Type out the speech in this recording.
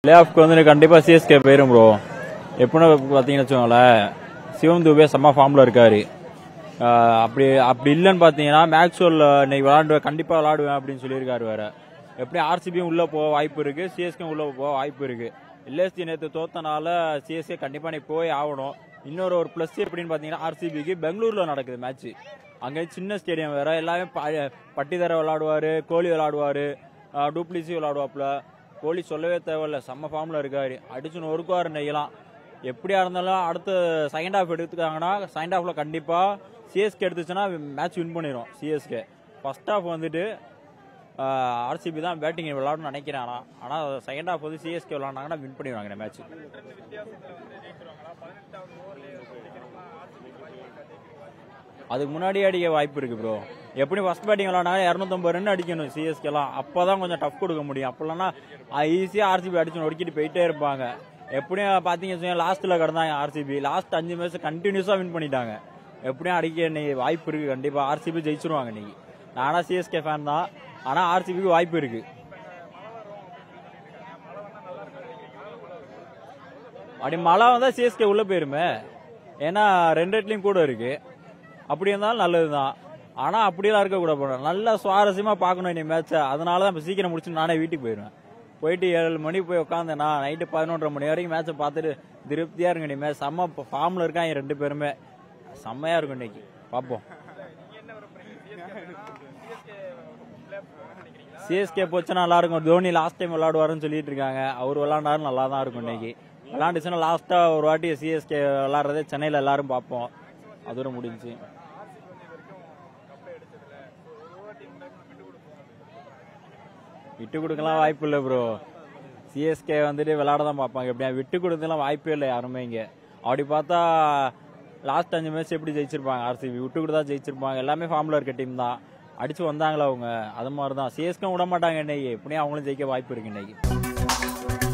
play ஆஃப்க்கு வந்து கண்டிப்பா CSK போயிரும் ப்ரோ எப்படின்னு பாத்தீங்கன்னு வச்சுக்கோங்களேன் சிவம் துபே செம்ம ஃபார்ம்ல இருக்காரு ஆஹ் அப்படி அப்படி இல்லைன்னு பாத்தீங்கன்னா மேக்ஸ்வெல் இன்னைக்கு விளாண்டு கண்டிப்பா விளாடுவேன் அப்படின்னு சொல்லியிருக்காரு வேற எப்படி ஆர்சிபியும் உள்ள போக வாய்ப்பு இருக்கு சிஎஸ்கே உள்ள போக வாய்ப்பு இருக்கு எல்எஸ்டி நேற்று தோத்தனால சிஎஸ்கே கண்டிப்பா நீ போய் ஆகணும் இன்னொரு ஒரு ப்ளஸ் எப்படின்னு பாத்தீங்கன்னா ஆர்சிபிக்கு பெங்களூர்ல நடக்குது மேட்ச் அங்கே சின்ன ஸ்டேடியம் வேற எல்லாமே ப- பட்டிதர விளாடுவாரு கோலி விளாடுவாரு டூப்ளிசி விளாடுவாப்புல கோலி சொல்லவே தேவையில்ல செம்ம ஃபார்ம்ல இருக்காரு அடிச்சு நொறுக்குவாரு நெய்யலாம் எப்படியா இருந்தாலும் அடுத்த செகண்ட் ஹாஃப் எடுத்துக்காங்கன்னா செகண்ட் ஹாஃப்ல கண்டிப்பா சிஎஸ்கே எடுத்துச்சுன்னா மேட்ச் வின் பண்ணிடும் சிஎஸ்கே ஃபர்ஸ்ட் ஹாஃப் வந்துட்டு ஆர்சிபி தான் பேட்டிங் விளாடணும்னு நினைக்கிறேன் ஆனால் ஆனால் செகண்ட் ஹாஃப் வந்து சிஎஸ்கே விளாண்டாங்கன்னா வின் பண்ணிடுவாங்க இந்த மேட்ச் அதுக்கு முன்னாடி அடிக்க வாய்ப்பு இருக்கு ப்ரோ எப்படி ஃபர்ஸ்ட் பேட்டிங் விளாண்டாங்க இரநூத்தம்பது ரன் அடிக்கணும் சிஎஸ்கேலாம் அப்பதான் கொஞ்சம் டஃப் கொடுக்க முடியும் அப்போல்லாம் ஈஸியாக ஆர்சிபி அடிச்சு நொறுக்கிட்டு போயிட்டே இருப்பாங்க எப்படியும் பார்த்தீங்க லாஸ்ட்டில் கிடந்தாங்க ஆர்சிபி லாஸ்ட் அஞ்சு மேட்ச் கண்டினியூஸாக வின் பண்ணிட்டாங்க எப்படியும் அடிக்க இன்னைக்கு வாய்ப்பு இருக்கு கண்டிப்பா ஆர்சிபி ஜெயிச்சிருவாங்க இன்னைக்கு நானா சிஎஸ்கே ஃபேன் தான் ஆனா ஆர்சிபிக்கு வாய்ப்பு இருக்கு அப்படி மழை வந்தா சிஎஸ்கே உள்ள போயிருமே ஏன்னா ரெண்டு இடத்துலயும் கூட இருக்கு அப்படி இருந்தாலும் நல்லதுதான் ஆனா அப்படியெல்லாம் இருக்க கூட போறோம் நல்லா சுவாரஸ்யமா பார்க்கணும் இன்னைக்கு மேட்சை அதனால தான் இப்ப சீக்கிரம் முடிச்சு நானே வீட்டுக்கு போயிருவேன் போயிட்டு ஏழு மணி போய் உட்காந்தேன்னா நைட்டு பதினொன்றரை மணி வரைக்கும் மேட்சை பார்த்துட்டு திருப்தியா இருக்கு இன்னைக்கு மேட்ச் செம்ம ஃபார்ம்ல இருக்காங்க ரெண்டு பேருமே செம்மையா இருக்கும் இன்னைக்கு பார்ப்போம் சிஎஸ்கே போச்சுன்னா நல்லா இருக்கும் தோனி லாஸ்ட் டைம் விளையாடுவாருன்னு சொல்லிட்டு இருக்காங்க அவர் விளையாண்டாரு நல்லா தான் இருக்கும் இன்னைக்கு விளையாண்டுச்சுன்னா லாஸ்டா ஒரு வாட்டி சிஎஸ்கே விளையாடுறதே சென்னையில எல்லாரும் பார்ப்போம் அதோட முடிஞ்சு விட்டு கொடுக்கலாம் வாய்ப்பு இல்லை ப்ரோ சிஎஸ்கே வந்துட்டு விளையாட தான் பார்ப்பாங்க எப்படியா விட்டு கொடுத்தலாம் வாய்ப்பே இல்லை யாருமே இங்க அப்படி பார்த்தா லாஸ்ட் அஞ்சு மேட்ச் எப்படி ஜெயிச்சிருப்பாங்க ஆர்சிபி விட்டு கொடுத்தா ஜெயிச்சிருப்பாங்க எல்லாமே ஃபார்ம்ல இருக்க டீம் தான் அடிச்சு வந்தாங்களா அவங்க அது மாதிரி தான் சிஎஸ்கே விட மாட்டாங்க இன்னைக்கு எப்படியும் அவங்களும் ஜெயிக்க வாய்ப்பு இருக்கு இன்னைக்கு